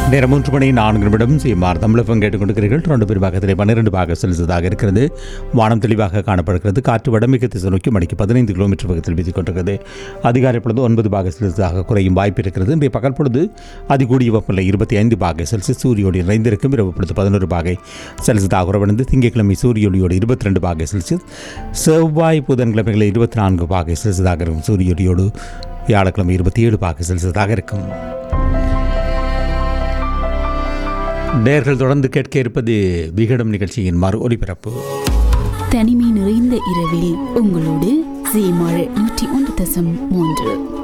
நேரம் மூன்று மணி நான்கு நிமிடம் சிஎம்ஆர் தமிழகம் கேட்டுக்கொண்டிருக்கிறீர்கள் ரெண்டு பேர் பாகத்திலே பன்னிரண்டு பாக செலுத்ததாக இருக்கிறது வானம் தெளிவாக காணப்படுகிறது காற்று வடமிகு திசை நோக்கி மணிக்கு பதினைந்து கிலோமீட்டர் வேகத்தில் வீசிக் கொண்டிருக்கிறது அதிகாலை பொழுது ஒன்பது பாக செலுத்ததாக குறையும் வாய்ப்பு இருக்கிறது இன்றைய பகல் பொழுது அதிகூடிய வெப்பநிலை இருபத்தி ஐந்து பாகை செல்சியஸ் சூரியோடு நிறைந்திருக்கும் இரவு பொழுது பதினோரு பாகை செல்சியஸாக குறைவடைந்து திங்கட்கிழமை சூரியொலியோடு இருபத்தி ரெண்டு பாகை செல்சியஸ் செவ்வாய் புதன்கிழமைகளில் இருபத்தி நான்கு பாகை செல்சியஸாக இருக்கும் சூரியொலியோடு வியாழக்கிழமை இருபத்தி ஏழு பாகை செல்சியஸாக இருக்கும் நேர்கள் தொடர்ந்து கேட்க இருப்பது விகடம் நிகழ்ச்சியின் மறு ஒலிபரப்பு தனிமை நிறைந்த இரவில் உங்களோடு சீமாழ் நூற்றி ஒன்று தசம் மூன்று